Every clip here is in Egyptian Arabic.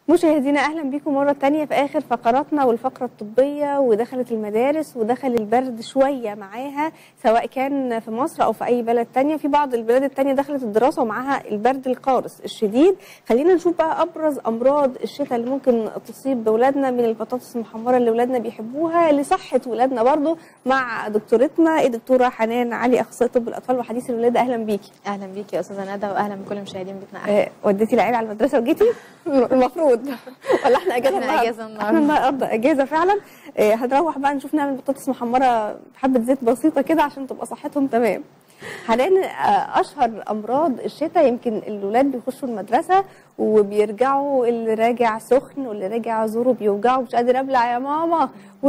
مشاهدينا اهلا بيكم مره تانية في اخر فقراتنا والفقره الطبيه ودخلت المدارس ودخل البرد شويه معاها سواء كان في مصر او في اي بلد تانية في بعض البلاد التانية دخلت الدراسه ومعاها البرد القارس الشديد خلينا نشوف بقى ابرز امراض الشتاء اللي ممكن تصيب اولادنا من البطاطس المحمره اللي اولادنا بيحبوها لصحه ولادنا برضو مع دكتورتنا الدكتوره حنان علي اخصائيه طب الاطفال وحديث الولاده اهلا بيكي اهلا بيكي يا استاذه ندى واهلا بكل مشاهدين بيتنا أهلا. آه، وديتي العيال على المدرسه وجيتي المفروض ولا احنا اجازه إحنا النهاردة؟ أجازة النهاردة. احنا النهارده اجازه فعلا آه، هنروح بقى نشوف نعمل بطاطس محمره بحبه زيت بسيطه كده عشان تبقى صحتهم تمام حاليا آه، اشهر امراض الشتاء يمكن الاولاد بيخشوا المدرسه وبيرجعوا اللي راجع سخن واللي راجع زوره بيوجعه مش قادر ابلع يا ماما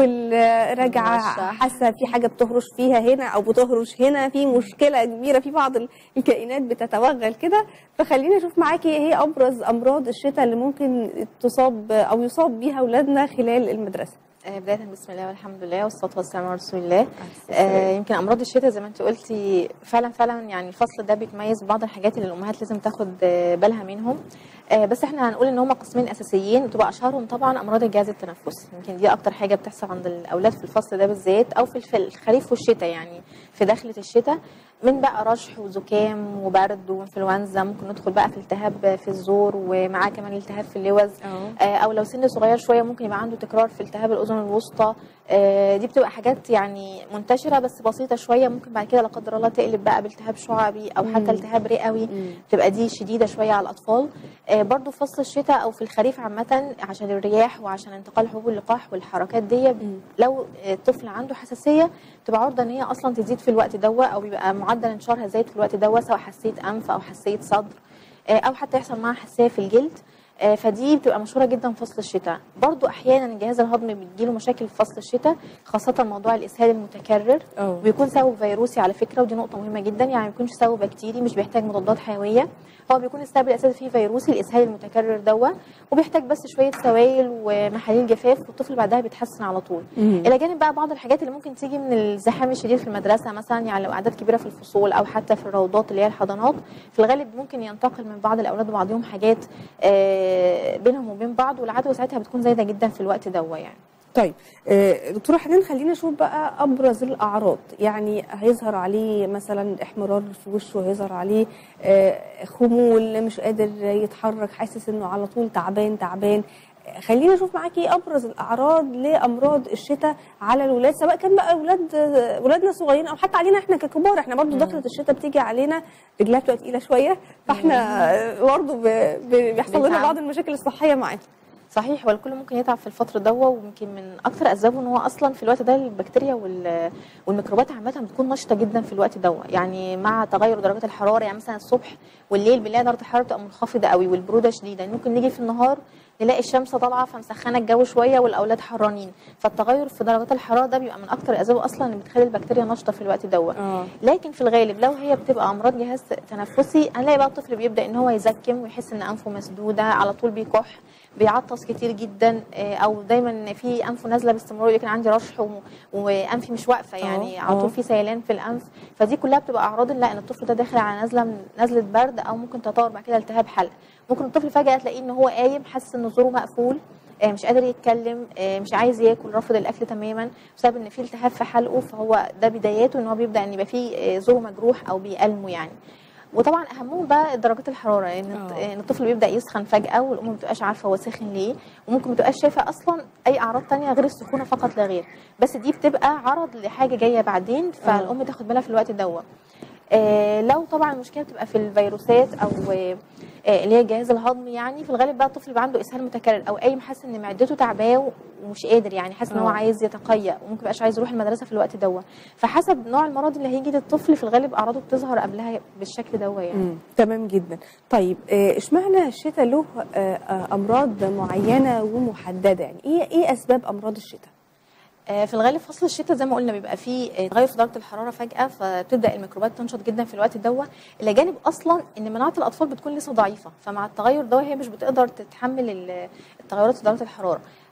واللي راجعه مرشح. حاسه في حاجه بتهرش فيها هنا او بتهرش هنا في مشكله كبيره في بعض ال- الكائنات بتتوغل كده فخليني اشوف معاكي ايه هي ابرز امراض الشتاء اللي ممكن تصاب او يصاب بيها اولادنا خلال المدرسه آه، بدايه بسم الله والحمد لله والصلاه والسلام على رسول الله آه، يمكن امراض الشتاء زي ما انت قلتي فعلا فعلا يعني الفصل ده بيتميز ببعض الحاجات اللي الامهات لازم تاخد آه، بالها منهم آه، بس احنا هنقول ان هم قسمين اساسيين تبقى اشهرهم طبعا امراض الجهاز التنفسي يمكن دي اكتر حاجه بتحصل عند الاولاد في الفصل ده بالذات او في الف- الخريف والشتاء يعني في دخله الشتاء من بقى رشح وزكام وبرد وانفلونزا ممكن ندخل بقى في التهاب في الزور ومعاه كمان التهاب في اللوز آه، او لو سن صغير شويه ممكن يبقى عنده تكرار في التهاب الاذن الوسطى آه، دي بتبقى حاجات يعني منتشره بس بسيطه شويه ممكن بعد كده لا قدر الله تقلب بقى بالتهاب شعبي او حتى التهاب رئوي بتبقى دي شديده شويه على الاطفال آه، برضو في فصل الشتاء او في الخريف عامه عشان الرياح وعشان انتقال حبوب اللقاح والحركات دي لو الطفل عنده حساسيه تبقى عرضه ان هي اصلا تزيد في الوقت دوا او بيبقى معدل انتشارها زايد في الوقت دوا سواء حساسيه انف او حساسيه صدر آه، او حتى يحصل معاها حساسيه في الجلد آه، فدي بتبقى مشهوره جدا في فصل الشتاء برضو احيانا الجهاز الهضمي بيجيله مشاكل في فصل الشتاء خاصه موضوع الاسهال المتكرر أوه. بيكون سبب فيروسي على فكره ودي نقطه مهمه جدا يعني ما بيكونش سبب بكتيري مش بيحتاج مضادات حيويه هو بيكون السبب الاساسي فيه فيروسي الاسهال المتكرر دوا وبيحتاج بس شويه سوائل ومحاليل جفاف والطفل بعدها بيتحسن على طول الى جانب بقى بعض الحاجات اللي ممكن تيجي من الزحام الشديد في المدرسه مثلا يعني لو اعداد كبيره في الفصول او حتى في الروضات اللي هي الحضانات في الغالب ممكن ينتقل من بعض الاولاد وبعضهم حاجات آه، بينهم وبين بعض والعدوى ساعتها بتكون زايده جدا في الوقت دوا يعني طيب آه، دكتوره حنان خلينا نشوف بقى ابرز الاعراض يعني هيظهر عليه مثلا احمرار في وشه هيظهر عليه آه، خمول مش قادر يتحرك حاسس انه على طول تعبان تعبان آه، خلينا نشوف معاكي ايه ابرز الاعراض لامراض الشتاء على الولاد سواء كان بقى اولاد آه، ولادنا صغيرين او حتى علينا احنا ككبار احنا برضو دخلة الشتاء بتيجي علينا رجلها بتبقى تقيله شويه فاحنا آه، برضو ب- ب- بيحصل لنا بيتعب. بعض المشاكل الصحيه معاه صحيح والكل ممكن يتعب في الفتره دوا ويمكن من اكثر اسبابه ان هو اصلا في الوقت ده البكتيريا وال- والميكروبات عامه بتكون نشطه جدا في الوقت دوا يعني مع تغير درجات الحراره يعني مثلا الصبح والليل بنلاقي درجه الحراره بتبقى منخفضه قوي والبروده شديده ممكن نيجي في النهار نلاقي الشمس طالعه فمسخنه الجو شويه والاولاد حرانين فالتغير في درجات الحراره ده بيبقى من اكثر الاسباب اصلا اللي بتخلي البكتيريا نشطه في الوقت دوا اه لكن في الغالب لو هي بتبقى امراض جهاز تنفسي هنلاقي بقى الطفل بيبدا ان هو يزكم ويحس ان انفه مسدوده على طول بيكح بيعطس كتير جدا آه، او دايما في انفه نازله باستمرار يقول عندي رشح و- وانفي مش واقفه يعني آه، على آه. طول في سيلان في الانف فدي كلها بتبقى اعراض لا ان الطفل ده داخل على نزله من نزله برد او ممكن تطور بعد كده التهاب حلق ممكن الطفل فجاه تلاقيه ان هو قايم حاسس ان زوره مقفول آه، مش قادر يتكلم آه، مش عايز ياكل رافض الاكل تماما بسبب ان في التهاب في حلقه فهو ده بداياته ان هو بيبدا ان يبقى فيه آه، زوره مجروح او بيألمه يعني وطبعا اهمهم بقى درجات الحراره ان الط- آه. ان الطفل بيبدا يسخن فجاه والام ما بتبقاش عارفه هو سخن ليه وممكن ما تبقاش شايفه اصلا اي اعراض تانية غير السخونه فقط لا غير بس دي بتبقى عرض لحاجه جايه بعدين فالام تاخد بالها في الوقت دوت آه لو طبعا المشكله بتبقى في الفيروسات او آه آه، اللي هي الجهاز الهضمي يعني في الغالب بقى الطفل بيبقى عنده اسهال متكرر او قايم حاسس ان معدته تعباه ومش قادر يعني حاسس ان هو آه. عايز يتقيأ وممكن يبقاش عايز يروح المدرسه في الوقت دوت فحسب نوع المرض اللي هيجي للطفل في الغالب اعراضه بتظهر قبلها بالشكل دوت يعني مم. تمام جدا طيب آه، اشمعنى الشتاء له آه، آه، امراض معينه ومحدده يعني ايه ايه اسباب امراض الشتاء آه، في الغالب فصل الشتاء زي ما قلنا بيبقى فيه آه، تغير في درجه الحراره فجاه فبتبدا الميكروبات تنشط جدا في الوقت دوت الى جانب اصلا ان مناعه الاطفال بتكون لسه ضعيفه فمع التغير ده هي مش بتقدر تتحمل ال- التغيرات في درجه الحراره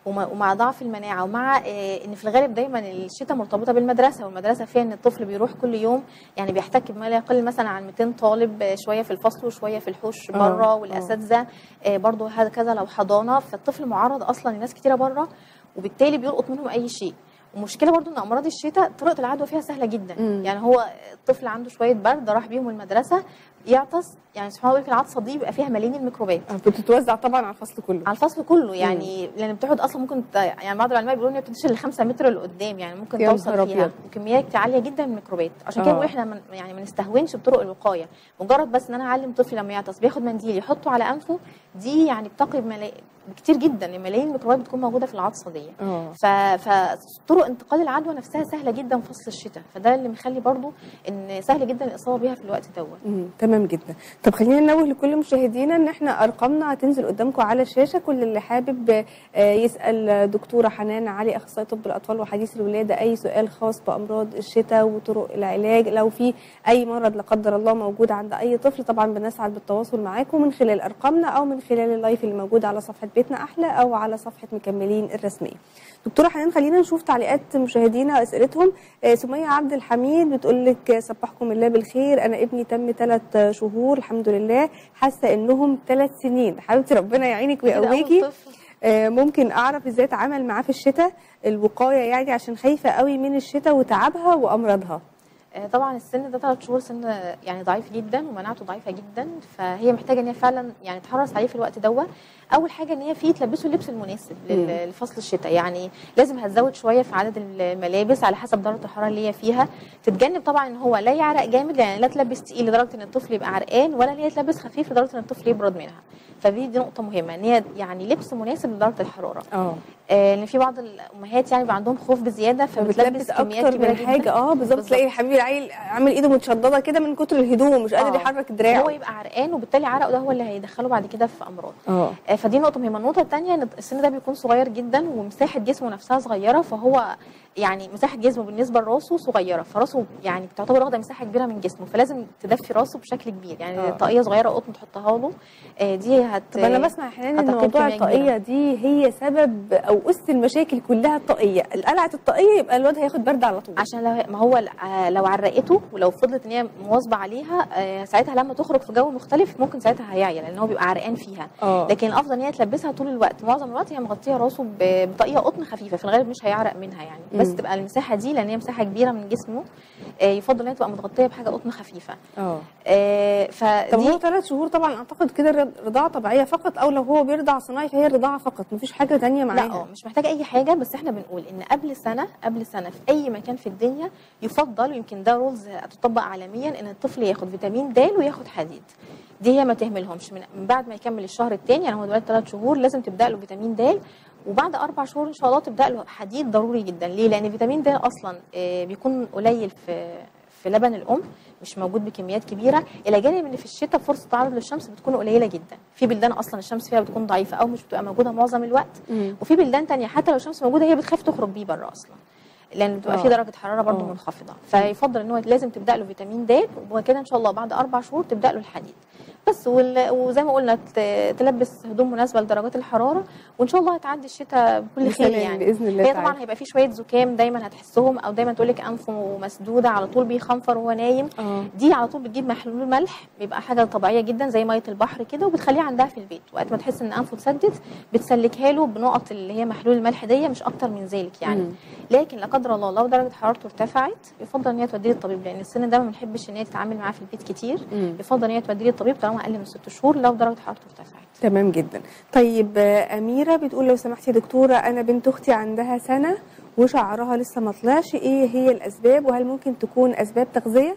ومع ومع ضعف المناعه ومع آه، ان في الغالب دايما الشتاء مرتبطه بالمدرسه والمدرسه فيها ان الطفل بيروح كل يوم يعني بيحتك بما لا يقل مثلا عن 200 طالب آه، شويه في الفصل وشويه في الحوش آه، بره آه. والاساتذه آه، برضه هكذا لو حضانه فالطفل معرض اصلا لناس كتيره بره وبالتالي بيلقط منهم اي شيء ومشكله برضو ان امراض الشتاء طريقه العدوى فيها سهله جدا مم. يعني هو الطفل عنده شويه برد راح بيهم المدرسه يعطس يعني سبحان الله يمكن العطسه دي بيبقى فيها ملايين الميكروبات بتتوزع طبعا على الفصل كله على الفصل كله يعني لان بتقعد اصلا ممكن ت... يعني بعض العلماء بيقولوا ان هي بتنتشر ل 5 متر لقدام يعني ممكن يا توصل نهار فيها أبيض. وكميات عاليه جدا من الميكروبات عشان كده آه. بنقول احنا من يعني ما نستهونش بطرق الوقايه مجرد بس ان انا اعلم طفلي لما يعطس بياخد منديل يحطه على انفه دي يعني بتقي بملا... كتير جدا ملايين الميكروبات بتكون موجوده في العطسه دي اه ف... فطرق انتقال العدوى نفسها سهله جدا في فصل الشتاء فده اللي مخلي برضو ان سهل جدا الاصابه بيها في الوقت دوت مم، تمام جدا طب خلينا ننوه لكل مشاهدينا ان احنا ارقامنا هتنزل قدامكم على الشاشه كل اللي حابب آه، يسال دكتوره حنان علي اخصائيه طب الاطفال وحديث الولاده اي سؤال خاص بامراض الشتاء وطرق العلاج لو في اي مرض لا قدر الله موجود عند اي طفل طبعا بنسعد بالتواصل معاكم من خلال ارقامنا او من خلال اللايف اللي موجود على صفحه بيتنا احلى او على صفحه مكملين الرسميه دكتوره حنان خلينا نشوف تعليقات مشاهدينا واسئلتهم آه، سميه عبد الحميد بتقول لك صبحكم الله بالخير انا ابني تم ثلاث شهور الحمد لله حاسه انهم ثلاث سنين حبيبتي ربنا يعينك كده أول ويقويكي طفل. آه، ممكن اعرف ازاي اتعامل معاه في الشتاء الوقايه يعني عشان خايفه قوي من الشتاء وتعبها وامراضها آه، طبعا السن ده ثلاث شهور سن يعني ضعيف جدا ومناعته ضعيفه جدا فهي محتاجه ان هي فعلا يعني تحرص عليه في الوقت دوت اول حاجه ان هي فيه تلبسه اللبس المناسب لل- مم. لفصل الشتاء يعني لازم هتزود شويه في عدد الملابس على حسب درجه الحراره اللي هي فيها تتجنب طبعا ان هو لا يعرق جامد يعني لا تلبس تقيل لدرجه ان الطفل يبقى عرقان ولا ان هي تلبس خفيف لدرجه ان الطفل يبرد منها فدي دي نقطه مهمه ان هي يعني لبس مناسب لدرجه الحراره اه آه، لان في بعض الامهات يعني بيبقى عندهم خوف بزياده فبتلبس فبتلبس كميات اكتر كبيره من حاجه جدا اه بالظبط بالظبط. تلاقي حبيبي العيل عامل ايده متشدده كده من كتر الهدوم مش قادر آه. يحرك دراعه هو يبقى عرقان وبالتالي عرقه ده هو اللي هيدخله بعد كده في امراض اه آه، فدي نقطه مهمه النقطه الثانيه ان السن ده بيكون صغير جدا ومساحه جسمه نفسها صغيره فهو يعني مساحه جسمه بالنسبه لراسه صغيره فراسه يعني بتعتبر واخده مساحه كبيره من جسمه فلازم تدفي راسه بشكل كبير يعني آه. طاقيه صغيره قطن تحطها له آه، دي هت طب انا بسمع احيانا ان هتقيم موضوع كمية الطاقيه كبيرة. دي هي سبب او اس المشاكل كلها الطاقيه قلعت الطاقيه يبقى الواد هياخد برد على طول عشان لو ما هو آه، لو عرقته ولو فضلت ان هي مواظبه عليها آه، ساعتها لما تخرج في جو مختلف ممكن ساعتها هيعيا لان هو بيبقى عرقان فيها اه لكن الافضل ان هي تلبسها طول الوقت معظم الوقت هي مغطيه راسه ب- بطاقيه قطن خفيفه في الغالب مش هيعرق منها يعني بس مم. تبقى المساحه دي لان هي مساحه كبيره من جسمه آه، يفضل ان هي تبقى متغطيه بحاجه قطن خفيفه اه آه، طب هو فدي ثلاث شهور طبعا اعتقد كده الرض- رضاعه طبيعيه فقط او لو هو بيرضع صناعي فهي الرضاعه فقط مفيش حاجه تانية لا اه معاها مش محتاجه اي حاجه بس احنا بنقول ان قبل سنه قبل سنه في اي مكان في الدنيا يفضل ويمكن ده رولز هتطبق عالميا ان الطفل ياخد فيتامين د وياخد حديد دي هي ما تهملهمش من من بعد ما يكمل الشهر الثاني يعني هو دلوقتي ثلاث شهور لازم تبدا له فيتامين د وبعد اربع شهور ان شاء الله تبدا له حديد ضروري جدا ليه لان فيتامين د اصلا آه، بيكون قليل في في لبن الام مش موجود بكميات كبيره الى جانب ان في الشتاء فرصه التعرض للشمس بتكون قليله جدا في بلدان اصلا الشمس فيها بتكون ضعيفه او مش بتبقى موجوده معظم الوقت مم. وفي بلدان تانية حتى لو الشمس موجوده هي بتخاف تخرج بيه بره اصلا لان بتبقى آه. في درجه حراره برضه آه. منخفضه فيفضل ان هو لازم تبدا له فيتامين د وكده ان شاء الله بعد اربع شهور تبدا له الحديد بس وال- وزي ما قلنا ت- تلبس هدوم مناسبه لدرجات الحراره وان شاء الله هتعدي الشتاء بكل خير بسلام يعني باذن الله هي تعالى. طبعا هيبقى في شويه زكام دايما هتحسهم او دايما تقول لك انفه مسدوده على طول بيخنفر وهو نايم اه دي على طول بتجيب محلول ملح بيبقى حاجه طبيعيه جدا زي ميه البحر كده وبتخليه عندها في البيت وقت ما تحس ان انفه اتسدد بتسلكها له بنقط اللي هي محلول الملح دي مش اكتر من ذلك يعني مم. لكن لا قدر الله لو درجه حرارته ارتفعت يفضل ان هي توديه للطبيب لان السن ده ما بنحبش ان هي تتعامل معاه في البيت كتير مم. يفضل ان هي توديه للطبيب طالما اقل من ست شهور لو درجه حرارته ارتفعت تمام جدا طيب آه، أميرة بتقول لو سمحتي يا دكتورة أنا بنت أختي عندها سنة وشعرها لسه ما طلعش إيه هي الأسباب وهل ممكن تكون أسباب تغذية؟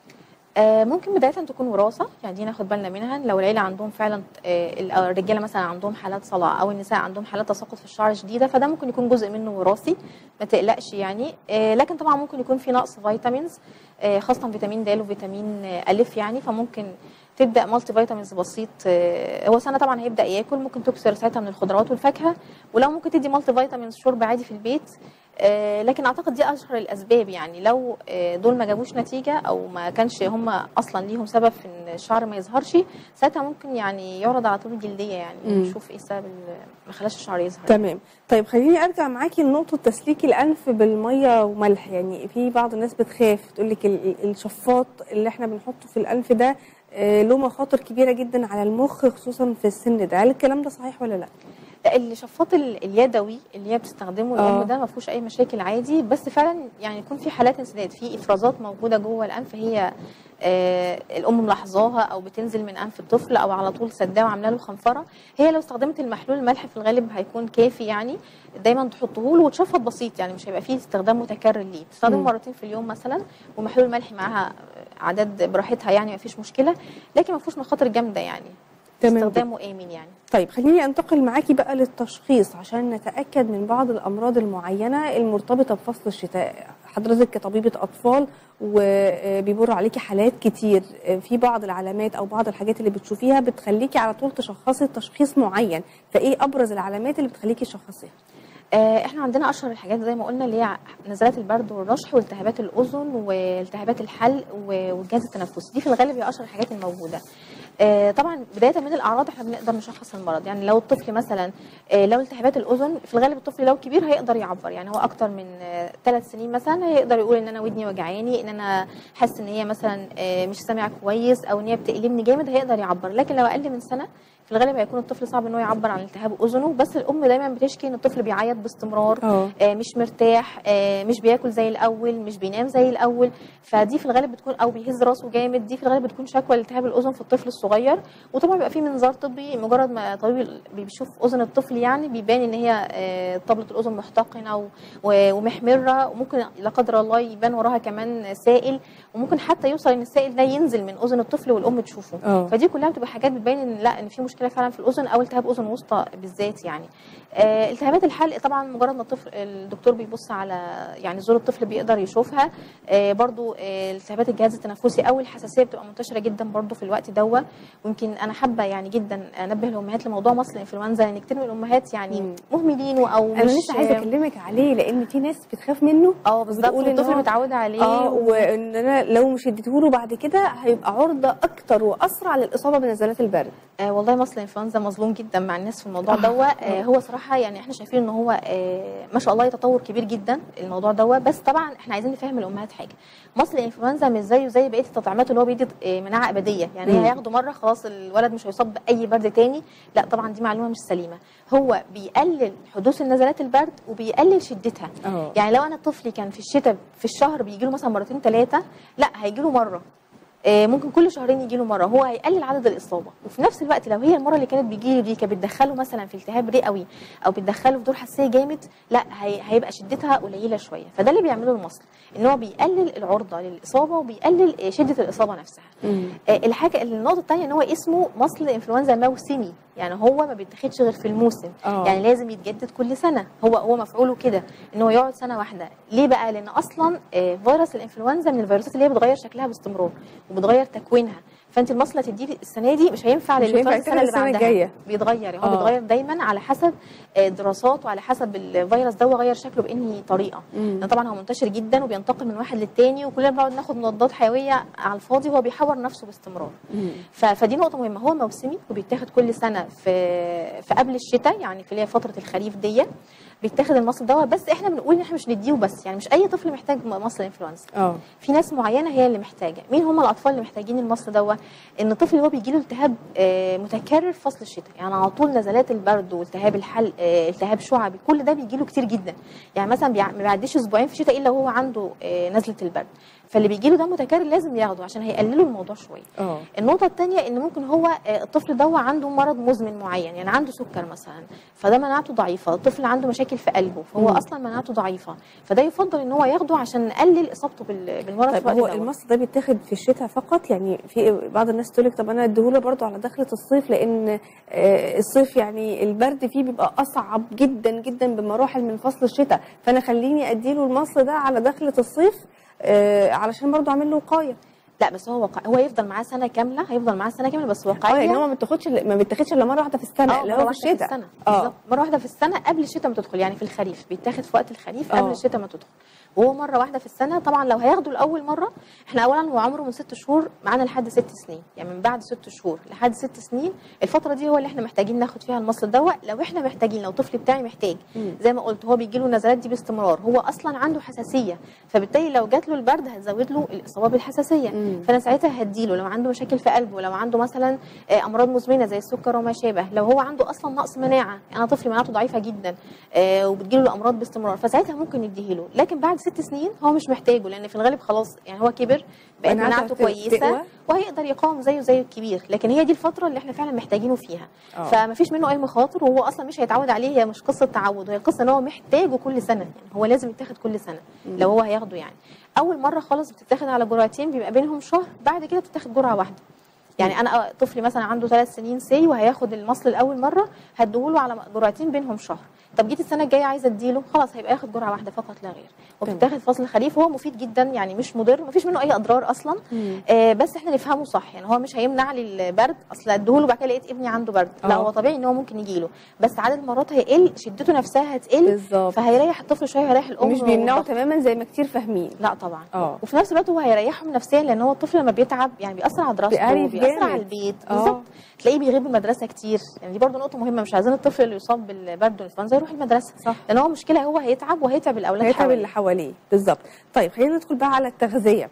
آه، ممكن بدايه تكون وراثه يعني دي ناخد بالنا منها لو العيله عندهم فعلا آه، ال- أو الرجاله مثلا عندهم حالات صلع او النساء عندهم حالات تساقط في الشعر شديده فده ممكن يكون جزء منه وراثي ما تقلقش يعني آه، لكن طبعا ممكن يكون في نقص فيتامينز آه، خاصه فيتامين د وفيتامين آه، الف يعني فممكن تبدا مالتي فيتامينز بسيط آه، هو سنه طبعا هيبدا ياكل ممكن تكسر ساعتها من الخضروات والفاكهه ولو ممكن تدي مالتي فيتامينز شرب عادي في البيت آه، لكن اعتقد دي اشهر الاسباب يعني لو آه، دول ما جابوش نتيجه او ما كانش هم اصلا ليهم سبب في ان الشعر ما يظهرش ساعتها ممكن يعني يعرض على طول الجلديه يعني مم. نشوف ايه السبب اللي ما خلاش الشعر يظهر تمام طيب خليني ارجع معاكي لنقطه تسليك الانف بالميه وملح يعني في بعض الناس بتخاف تقول لك الشفاط اللي احنا بنحطه في الانف ده آه، له مخاطر كبيره جدا على المخ خصوصا في السن ده هل الكلام ده صحيح ولا لا لا الشفاط ال- اليدوي اللي هي بتستخدمه آه. الام ده ما فيهوش اي مشاكل عادي بس فعلا يعني يكون في حالات انسداد في افرازات موجوده جوه الانف هي آه الام ملاحظاها او بتنزل من انف الطفل او على طول سداه وعامله له خنفره هي لو استخدمت المحلول الملح في الغالب هيكون كافي يعني دايما تحطه له وتشفط بسيط يعني مش هيبقى فيه استخدام متكرر ليه تستخدمه مم. مرتين في اليوم مثلا ومحلول ملح معاها عدد براحتها يعني ما فيش مشكله لكن ما فيهوش مخاطر جامده يعني تمام. استخدامه امن يعني طيب خليني انتقل معاكي بقى للتشخيص عشان نتاكد من بعض الامراض المعينه المرتبطه بفصل الشتاء حضرتك كطبيبه اطفال وبيمر عليكي حالات كتير في بعض العلامات او بعض الحاجات اللي بتشوفيها بتخليكي على طول تشخصي تشخيص معين فايه ابرز العلامات اللي بتخليكي تشخصيها آه، احنا عندنا اشهر الحاجات زي ما قلنا اللي هي نزلات البرد والرشح والتهابات الاذن والتهابات الحلق و- والجهاز التنفسي دي في الغالب هي اشهر الحاجات الموجوده آه، طبعا بدايه من الاعراض احنا بنقدر نشخص المرض يعني لو الطفل مثلا آه، لو التهابات الاذن في الغالب الطفل لو كبير هيقدر يعبر يعني هو اكتر من ثلاث سنين مثلا هيقدر يقول ان انا ودني وجعاني ان انا حاسس ان هي مثلا آه، مش سامع كويس او ان هي بتألمني جامد هيقدر يعبر لكن لو اقل من سنه في الغالب هيكون الطفل صعب ان هو يعبر عن التهاب اذنه بس الام دايما بتشكي ان الطفل بيعيط باستمرار اه آه، مش مرتاح آه، مش بياكل زي الاول مش بينام زي الاول فدي في الغالب بتكون او بيهز راسه جامد دي في الغالب بتكون شكوى لالتهاب الاذن في الطفل الصغير وطبعا بيبقى في منظار طبي مجرد ما طبيب بيشوف اذن الطفل يعني بيبان ان هي آه، طبله الاذن محتقنه و- و- ومحمره وممكن لا قدر الله يبان وراها كمان سائل وممكن حتى يوصل ان السائل ده ينزل من اذن الطفل والام تشوفه اه فدي كلها بتبقى حاجات بتبين ان لا ان في مشكله فعلا في الاذن او التهاب اذن وسطى بالذات يعني آه، التهابات الحلق طبعا مجرد ما الطفل الدكتور بيبص على يعني زور الطفل بيقدر يشوفها آه، برضو آه، التهابات الجهاز التنفسي او الحساسيه بتبقى منتشره جدا برضو في الوقت دوا ويمكن انا حابه يعني جدا انبه الامهات لموضوع مصل الانفلونزا لان كتير من الامهات يعني مم. مهملينه او انا مش لسه عايزه اكلمك عليه لان في ناس بتخاف منه اه بالظبط بتقول إن الطفل هو- متعود عليه اه وان انا لو مش اديتهوله بعد كده هيبقى عرضه اكتر واسرع للاصابه بنزلات البرد آه والله مصل الانفلونزا مظلوم جدا مع الناس في الموضوع آه. دوا آه هو صراحه يعني احنا شايفين ان هو آه ما شاء الله تطور كبير جدا الموضوع دوا بس طبعا احنا عايزين نفهم الامهات حاجه مصل الانفلونزا مش زيه زي بقيه التطعيمات اللي هو بيدي آه مناعه ابديه يعني مم. هي هياخده مره خلاص الولد مش هيصاب باي برد تاني لا طبعا دي معلومه مش سليمه هو بيقلل حدوث النزلات البرد وبيقلل شدتها اه يعني لو انا طفلي كان في الشتاء في الشهر بيجي له مثلا مرتين ثلاثه لا هيجي له مره آه، ممكن كل شهرين يجي له مره هو هيقلل عدد الاصابه وفي نفس الوقت لو هي المره اللي كانت بيجي له دي كانت بتدخله مثلا في التهاب رئوي او بتدخله في دور حساسيه جامد لا هي هيبقى شدتها قليله شويه فده اللي بيعمله المصل ان هو بيقلل العرضه للاصابه وبيقلل آه، شده الاصابه نفسها مم. آه، الحاجه النقطه الثانيه ان هو اسمه مصل انفلونزا موسمي يعني هو ما بيتاخدش غير في الموسم آه. يعني لازم يتجدد كل سنه هو هو مفعوله كده ان هو يقعد سنه واحده ليه بقى لان اصلا آه، فيروس الانفلونزا من الفيروسات اللي هي بتغير شكلها باستمرار وبتغير تكوينها فانت المصل هتديه السنه دي مش هينفع مش هينفع للفيروس يتاخد السنه اللي السنة بعدها الجاية. بيتغير هو آه. بيتغير دايما على حسب آه، دراسات وعلى حسب الفيروس ده غير شكله بانهي طريقه مم. لان طبعا هو منتشر جدا وبينتقل من واحد للتاني وكلنا بنقعد ناخد مضادات حيويه على الفاضي وهو بيحور نفسه باستمرار مم. ف- فدي نقطه مهمه هو موسمي وبيتاخد كل سنه في في قبل الشتاء يعني في اللي هي فتره الخريف دي بيتاخد المصل دواء بس احنا بنقول ان احنا مش نديه بس يعني مش اي طفل محتاج م- مصل انفلونزا اه في ناس معينه هي اللي محتاجه مين هم الاطفال اللي محتاجين المصل دواء ان الطفل اللي هو بيجي له التهاب آه، متكرر في فصل الشتاء يعني على طول نزلات البرد والتهاب الحلق آه، التهاب شعبي كل ده بيجي له كتير جدا يعني مثلا بيع- ما بيعديش اسبوعين في الشتاء الا وهو عنده آه، نزله البرد فاللي بيجي له ده متكرر لازم ياخده عشان هيقللوا الموضوع شويه اه النقطة الثانية إن ممكن هو آه، الطفل ده عنده مرض مزمن معين يعني عنده سكر مثلا فده مناعته ضعيفة الطفل عنده مشاكل في قلبه فهو مم. أصلا مناعته ضعيفة فده يفضل إن هو ياخده عشان نقلل إصابته بال- بالمرض في طيب الوقت هو دوت. المصل ده بيتاخد في الشتاء فقط يعني في بعض الناس تقول لك طب انا اديهوله برضه على دخله الصيف لان آه، الصيف يعني البرد فيه بيبقى اصعب جدا جدا بمراحل من فصل الشتاء فانا خليني اديله المصل ده على دخله الصيف آه، علشان برضه اعمل له وقايه لا بس هو واقع هو يفضل معاه سنه كامله هيفضل معاه سنه كامله بس اه واقعيا يعني هو ما بتاخدش ما بتاخدش الا مره واحده في السنه اه اللي مره هو في واحده في الشتاء السنه اه بالظبط مره واحده في السنه قبل الشتاء ما تدخل يعني في الخريف بيتاخد في وقت الخريف اه. قبل الشتاء ما تدخل وهو مره واحده في السنه طبعا لو هياخده لاول مره احنا اولا هو عمره من ست شهور معانا لحد ست سنين يعني من بعد ست شهور لحد ست سنين الفتره دي هو اللي احنا محتاجين ناخد فيها المصل الدواء لو احنا محتاجين لو الطفل بتاعي محتاج مم. زي ما قلت هو بيجي له النزلات دي باستمرار هو اصلا عنده حساسيه فبالتالي لو جات له البرد هتزود له الاصابه بالحساسيه مم. فانا ساعتها هديله لو عنده مشاكل في قلبه لو عنده مثلا آه، امراض مزمنه زي السكر وما شابه لو هو عنده اصلا نقص مناعه انا طفلي مناعته ضعيفه جدا آه، وبتجيله الامراض باستمرار فساعتها ممكن نديهله لكن بعد ست سنين هو مش محتاجه لان في الغالب خلاص يعني هو كبر بقت مناعته مناعته هت- كويسه تقوى. وهيقدر يقاوم زيه زي الكبير لكن هي دي الفتره اللي احنا فعلا محتاجينه فيها اه. فمفيش منه اي مخاطر وهو اصلا مش هيتعود عليه هي مش قصه تعود هي قصه ان هو محتاجه كل سنه يعني هو لازم يتاخد كل سنه لو هو هياخده يعني اول مره خالص بتتاخد على جرعتين بيبقى بينهم شهر بعد كده بتتاخد جرعه واحده يعني انا طفلي مثلا عنده ثلاث سنين سي وهياخد المصل لاول مره هديهوله على جرعتين بينهم شهر طب جيت السنه الجايه عايزه اديله خلاص هيبقى ياخد جرعه واحده فقط لا غير وبتتاخد فصل الخريف وهو مفيد جدا يعني مش مضر مفيش منه اي اضرار اصلا مم. آه بس احنا نفهمه صح يعني هو مش هيمنع لي البرد اصل اديهوله بعد كده لقيت ابني عنده برد لا اه. هو طبيعي ان هو ممكن يجيله بس عدد المرات هيقل شدته نفسها هتقل بالظبط فهيريح الطفل شويه هيريح الام مش بيمنعوا والضغط. تماما زي ما كتير فاهمين لا طبعا اه. وفي نفس الوقت هو هيريحهم نفسيا لان هو الطفل لما بيتعب يعني بيأثر على دراسته بيقرف بيأثر جامد. على البيت اه. بالظبط تلاقيه بيغيب من المدرسه كتير يعني دي برضه نقطه مهمه مش عايزين الطفل اللي يصاب بالبرد والانفلونزا يروح المدرسه صح. لان هو مشكله هو هيتعب وهيتعب الاولاد هيتعب حواليه اللي حواليه بالظبط طيب خلينا ندخل بقى على التغذيه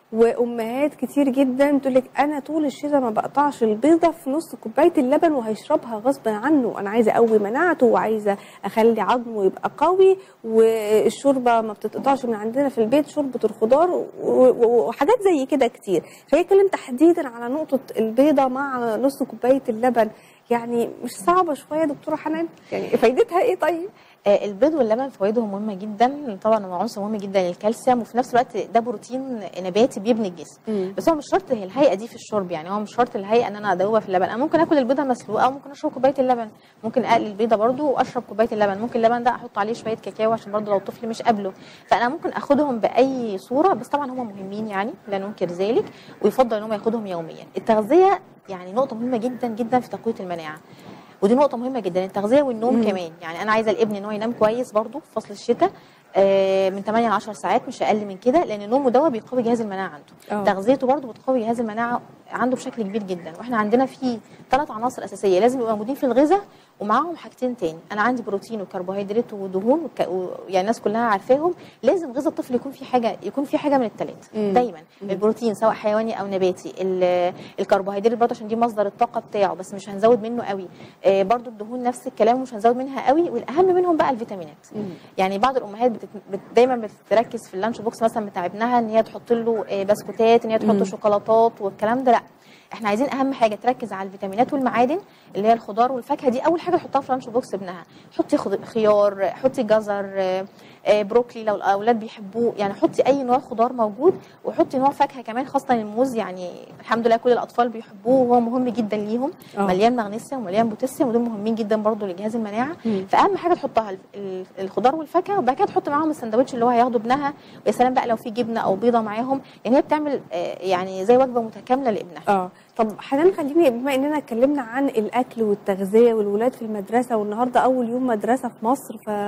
وامهات كتير جدا تقول لك انا طول الشتاء ما بقطعش البيضه في نص كوبايه اللبن وهيشربها غصب عنه انا عايزه اقوي مناعته وعايزه اخلي عظمه يبقى قوي والشوربه ما بتتقطعش من عندنا في البيت شوربه الخضار و- و- وحاجات زي كده كتير فهي اتكلم تحديدا على نقطه البيضه مع نص كوبايه اللبن يعني مش صعبه شويه يا دكتوره حنان يعني فايدتها ايه طيب آه، البيض واللبن فوائدهم مهمه جدا طبعا هو عنصر مهم جدا للكالسيوم وفي نفس الوقت ده بروتين نباتي بيبني الجسم مم. بس هو مش شرط هي الهيئه دي في الشرب يعني هو مش شرط الهيئه ان انا ادوبها في اللبن انا ممكن اكل البيضه مسلوقه وممكن اشرب كوبايه اللبن ممكن اقلي البيضه برضو واشرب كوبايه اللبن ممكن اللبن ده احط عليه شويه كاكاو عشان برضو لو الطفل مش قابله فانا ممكن اخدهم باي صوره بس طبعا هم مهمين يعني لا ننكر ذلك ويفضل ان هم ياخدهم يوميا التغذيه يعني نقطه مهمه جدا جدا في تقويه المناعه ودي نقطة مهمة جدا التغذية والنوم مم. كمان يعني أنا عايزة الابن إن هو ينام كويس برضو في فصل الشتاء آه، من 8 ل 10 ساعات مش أقل من كده لأن نومه ده بيقوي جهاز المناعة عنده اه. تغذيته برضو بتقوي جهاز المناعة عنده بشكل كبير جدا واحنا عندنا في ثلاث عناصر أساسية لازم يبقوا موجودين في الغذاء ومعاهم حاجتين تاني انا عندي بروتين وكربوهيدرات ودهون وك... و... يعني الناس كلها عارفاهم لازم غذاء الطفل يكون فيه حاجه يكون فيه حاجه من الثلاث مم. دايما مم. البروتين سواء حيواني او نباتي ال- الكربوهيدرات برضه عشان دي مصدر الطاقه بتاعه بس مش هنزود منه قوي آه، برضه الدهون نفس الكلام مش هنزود منها قوي والاهم منهم بقى الفيتامينات مم. يعني بعض الامهات بتت... بت... دايما بتركز في اللانش بوكس مثلا بتاع ابنها ان هي تحط له آه، بسكوتات ان هي تحط مم. شوكولاتات والكلام ده لا احنا عايزين اهم حاجه تركز على الفيتامينات والمعادن اللي هي الخضار والفاكهه دي اول حاجه تحطها في لانش بوكس ابنها حطي خض- خيار حطي جزر آه، آه، بروكلي لو الاولاد بيحبوه يعني حطي اي نوع خضار موجود وحطي نوع فاكهه كمان خاصه الموز يعني الحمد لله كل الاطفال بيحبوه وهو مهم جدا ليهم اه. مليان مغنيسيوم ومليان بوتاسيوم ودول مهمين جدا برضو لجهاز المناعه مم. فاهم حاجه تحطها ال- ال- الخضار والفاكهه وبعد كده تحط معاهم السندوتش اللي هو هياخده ابنها ويا سلام بقى لو في جبنه او بيضه معاهم يعني هي بتعمل آه، يعني زي وجبه متكامله لابنها اه طب حنان خليني بما اننا اتكلمنا عن الاكل والتغذيه والولاد في المدرسه والنهارده اول يوم مدرسه في مصر ف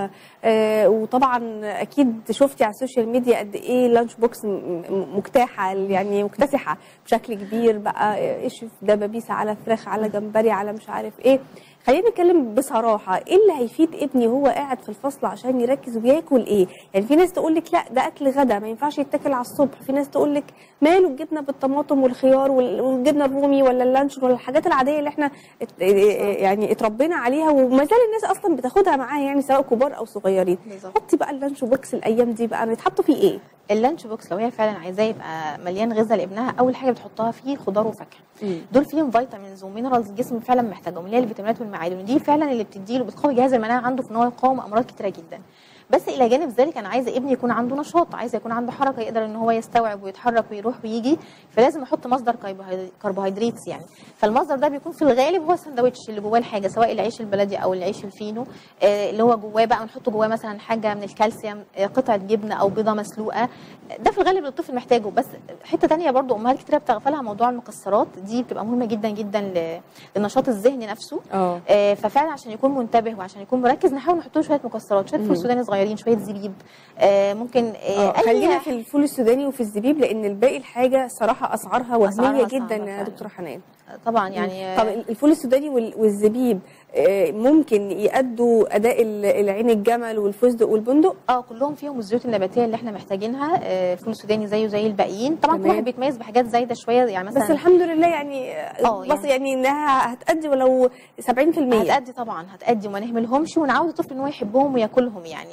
آه وطبعا اكيد شفتي على السوشيال ميديا قد ايه لانش بوكس م- م- مجتاحه يعني مكتسحه بشكل كبير بقى ايش دبابيس على فراخ على جمبري على مش عارف ايه خلينا نتكلم بصراحه ايه اللي هيفيد ابني وهو قاعد في الفصل عشان يركز وياكل ايه يعني في ناس تقول لك لا ده اكل غدا ما ينفعش يتاكل على الصبح في ناس تقول لك ماله الجبنه بالطماطم والخيار وال- والجبنه الرومي ولا اللانشون ولا الحاجات العاديه اللي احنا ات- يعني اتربينا عليها وما زال الناس اصلا بتاخدها معاها يعني سواء كبار او صغيرين بالظبط. حطي بقى اللانش بوكس الايام دي بقى بيتحطوا فيه ايه اللانش بوكس لو هي فعلا عايزاه يبقى مليان غذاء لابنها اول حاجه بتحطها فيه خضار وفاكهه دول فيهم فيتامينز ومينرالز الجسم فعلا محتاجهم اللي هي الفيتامينات والمعادن ودي فعلا اللي بتديله بتقوي جهاز المناعه عنده في ان هو يقاوم امراض كتيره جدا بس الى جانب ذلك انا عايزه ابني يكون عنده نشاط عايزه يكون عنده حركه يقدر ان هو يستوعب ويتحرك ويروح ويجي فلازم احط مصدر كربوهيد- كربوهيدرات يعني فالمصدر ده بيكون في الغالب هو الساندوتش اللي جواه الحاجه سواء العيش البلدي او العيش الفينو آه، اللي هو جواه بقى نحط جواه مثلا حاجه من الكالسيوم آه، قطعه جبنه او بيضه مسلوقه ده في الغالب الطفل محتاجه بس حته تانية برضو امهات كتير بتغفلها موضوع المكسرات دي بتبقى مهمه جدا جدا ل- للنشاط الذهني نفسه اه آه، ففعلا عشان يكون منتبه وعشان يكون مركز نحاول نحط له شويه مكسرات شويه فول مم. سوداني صغيرين شويه زبيب آه، ممكن آه، آه، أي خلينا في الفول السوداني وفي الزبيب لان الباقي الحاجه صراحه اسعارها وهميه أسعارها جدا صعبة يا فعلا. دكتوره حنان طبعا يعني طب الفول السوداني وال- والزبيب آه، ممكن يأدوا اداء ال- العين الجمل والفستق والبندق اه كلهم فيهم الزيوت النباتيه اللي احنا محتاجينها آه، الفول السوداني زيه زي الباقيين طبعا كل تمام. واحد بيتميز بحاجات زايده شويه يعني مثلا بس الحمد لله يعني آه، بس يعني انها هتأدي ولو 70% هتأدي طبعا هتأدي وما نهملهمش ونعود الطفل ان هو يحبهم وياكلهم يعني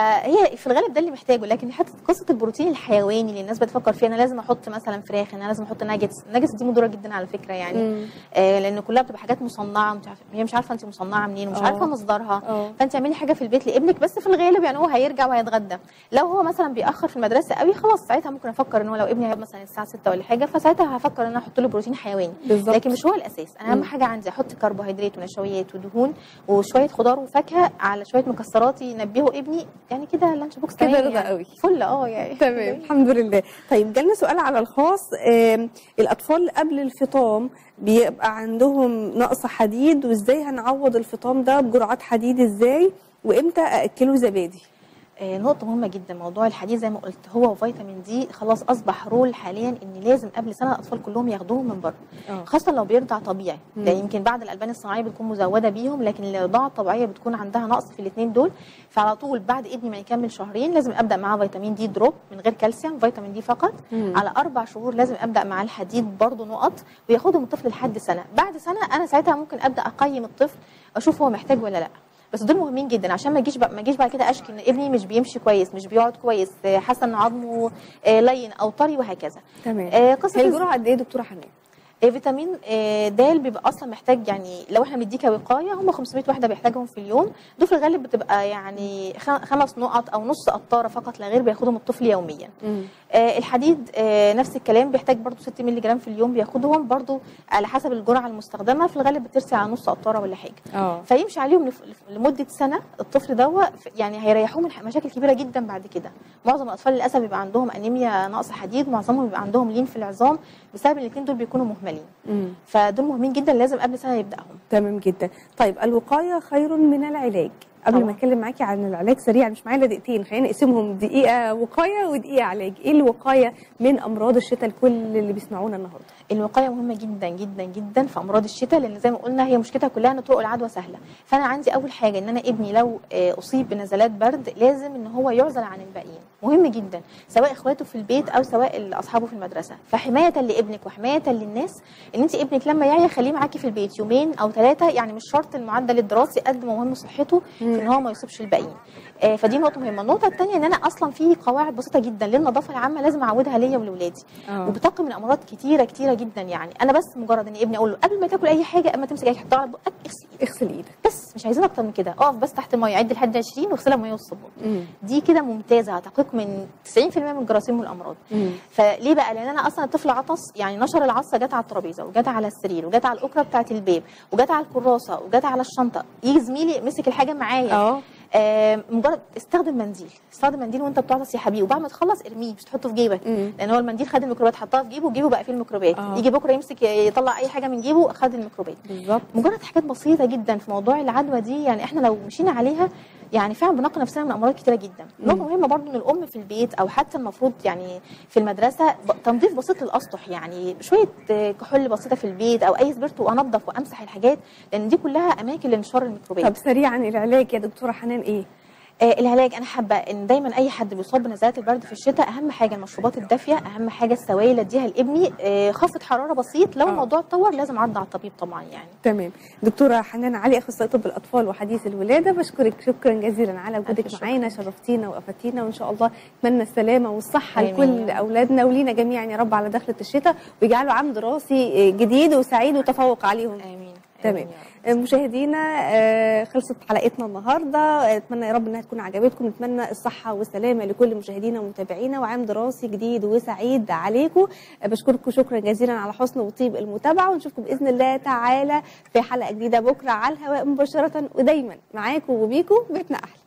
فهي في الغالب ده اللي محتاجه لكن حتى قصه البروتين الحيواني اللي الناس بتفكر فيها انا لازم احط مثلا فراخ انا لازم احط ناجتس الناجتس دي مضره جدا على فكره يعني مم. آه لان كلها بتبقى حاجات مصنعه مش عارفة هي مش عارفه انت مصنعه منين ومش آه. عارفه مصدرها اه فانت اعملي حاجه في البيت لابنك بس في الغالب يعني هو هيرجع وهيتغدى لو هو مثلا بيأخر في المدرسه قوي خلاص ساعتها ممكن افكر ان هو لو ابني هيبقى مثلا الساعه 6 ولا حاجه فساعتها هفكر ان انا احط له بروتين حيواني بالظبط لكن مش هو الاساس انا اهم مم. حاجه عندي احط كربوهيدرات ونشويات ودهون وشويه خضار وفاكهه على شويه مكسرات ينبهوا ابني يعني كده اللانش بوكس كده تمام رضا يعني. قوي. فل اه يعني تمام الحمد لله طيب جالنا سؤال على الخاص آم، الاطفال قبل الفطام بيبقى عندهم نقص حديد وازاي هنعوض الفطام ده بجرعات حديد ازاي وامتى ااكله زبادي آه، نقطة مهمة جدا موضوع الحديد زي ما قلت هو وفيتامين دي خلاص أصبح رول حاليا إن لازم قبل سنة الأطفال كلهم ياخدوهم من بره اه خاصة لو بيرضع طبيعي مم. لأن يمكن بعد الألبان الصناعية بتكون مزودة بيهم لكن الرضاعة الطبيعية بتكون عندها نقص في الاثنين دول فعلى طول بعد ابني ما يكمل شهرين لازم أبدأ معاه فيتامين دي دروب من غير كالسيوم فيتامين دي فقط على أربع شهور لازم أبدأ معاه الحديد برضه نقط وياخدهم الطفل لحد سنة بعد سنة أنا ساعتها ممكن أبدأ أقيم الطفل أشوف هو محتاج ولا لأ بس دول مهمين جدا عشان ما اجيش بقى ما اجيش بعد كده اشكي ان ابني مش بيمشي كويس مش بيقعد كويس آه، حاسه ان عظمه آه، لين او طري وهكذا تمام آه، قصه هي الز- الجرعه قد ايه يا دكتوره حنان آه، فيتامين آه، د بيبقى اصلا محتاج يعني لو احنا بنديه كوقايه هم 500 وحده بيحتاجهم في اليوم دول في الغالب بتبقى يعني خ- خمس نقط او نص قطاره فقط لا غير بياخدهم الطفل يوميا آه، الحديد آه، نفس الكلام بيحتاج برضو 6 مللي جرام في اليوم بياخدهم برضو على حسب الجرعه المستخدمه في الغالب بترسي على نص قطاره ولا حاجه اه فيمشي عليهم لف- لف- لمده سنه الطفل دوا ف- يعني هيريحوه من ح- مشاكل كبيره جدا بعد كده معظم الاطفال للاسف بيبقى عندهم انيميا نقص حديد معظمهم بيبقى عندهم لين في العظام بسبب الاثنين دول بيكونوا مهملين مم. فدول مهمين جدا لازم قبل سنه يبداهم تمام جدا طيب الوقايه خير من العلاج قبل ما طبعا. اتكلم معاكي عن العلاج سريعا مش معايا إلا دقيقتين خلينا نقسمهم دقيقه وقايه ودقيقه علاج ايه الوقايه من امراض الشتاء لكل اللي بيسمعونا النهارده الوقايه مهمه جدا جدا جدا في امراض الشتاء لان زي ما قلنا هي مشكلتها كلها ان طرق العدوى سهله فانا عندي اول حاجه ان انا ابني لو آه، اصيب بنزلات برد لازم ان هو يعزل عن الباقيين مهم جدا سواء اخواته في البيت او سواء ال- اصحابه في المدرسه فحمايه لابنك وحمايه للناس ان انت ابنك لما يعيا خليه معاكي في البيت يومين او ثلاثه يعني مش شرط المعدل الدراسي قد ما مهم صحته في ان هو ما يصيبش الباقيين آه، فدي نقطه مهمه النقطه الثانيه ان انا اصلا في قواعد بسيطه جدا للنظافه العامه لازم اعودها ليا ولولادي اه وبتقي من امراض كتيره كتيره جدا يعني انا بس مجرد ان ابني اقول له قبل ما تاكل اي حاجه اما تمسك اي حاجه تحطها على بقك اغسل ايدك اغسل ايدك بس مش عايزين اكتر من كده اقف بس تحت الميه عد لحد 20 واغسلها بميه والصابون مم. دي كده ممتازه هتقيك من 90% من الجراثيم والامراض مم. فليه بقى لان انا اصلا الطفل عطس يعني نشر العطسه جت على الترابيزه وجت على السرير وجت على الاكره بتاعه الباب وجت على الكراسه وجت على الشنطه يجي زميلي مسك الحاجه معايا اه آه مجرد استخدم منديل استخدم منديل وانت بتعطس يا حبيبي وبعد ما تخلص ارميه مش تحطه في جيبك مم. لان هو المنديل خد الميكروبات حطها في جيبه وجيبه بقى فيه الميكروبات آه. يجي بكره يمسك يطلع اي حاجه من جيبه خد الميكروبات بالظبط مجرد حاجات بسيطه جدا في موضوع العدوى دي يعني احنا لو مشينا عليها يعني فعلا بنقي نفسنا من امراض كتيره جدا نقطه مهمه برضو ان الام في البيت او حتى المفروض يعني في المدرسه ب- تنظيف بسيط للاسطح يعني شويه آه، كحول بسيطه في البيت او اي سبرت وانضف وامسح الحاجات لان دي كلها اماكن لانتشار الميكروبات طب سريعا العلاج يا دكتوره حنان ايه آه، العلاج انا حابه ان دايما اي حد بيصاب بنزلات البرد في الشتاء اهم حاجه المشروبات الدافيه اهم حاجه السوائل اللي اديها لابني آه، خافض حراره بسيط لو آه. الموضوع اتطور لازم اعرض على الطبيب طبعا يعني تمام دكتوره حنان علي اخصائيه طب الاطفال وحديث الولاده بشكرك شكرا جزيلا على وجودك ألف شكر. معانا شرفتينا وافدتينا وان شاء الله نتمنى السلامه والصحه آمين لكل يا رب. اولادنا ولينا جميعا يا رب على دخله الشتاء ويجعله عام دراسي جديد وسعيد وتفوق عليهم امين تمام آمين يا رب. مشاهدينا آه، خلصت حلقتنا النهارده آه، اتمنى يا رب انها تكون عجبتكم نتمنى الصحه والسلامه لكل مشاهدينا ومتابعينا وعام دراسي جديد وسعيد عليكم آه، بشكركم شكرا جزيلا على حسن وطيب المتابعه ونشوفكم باذن الله تعالى في حلقه جديده بكره على الهواء مباشره ودايما معاكم وبيكم بيتنا احلى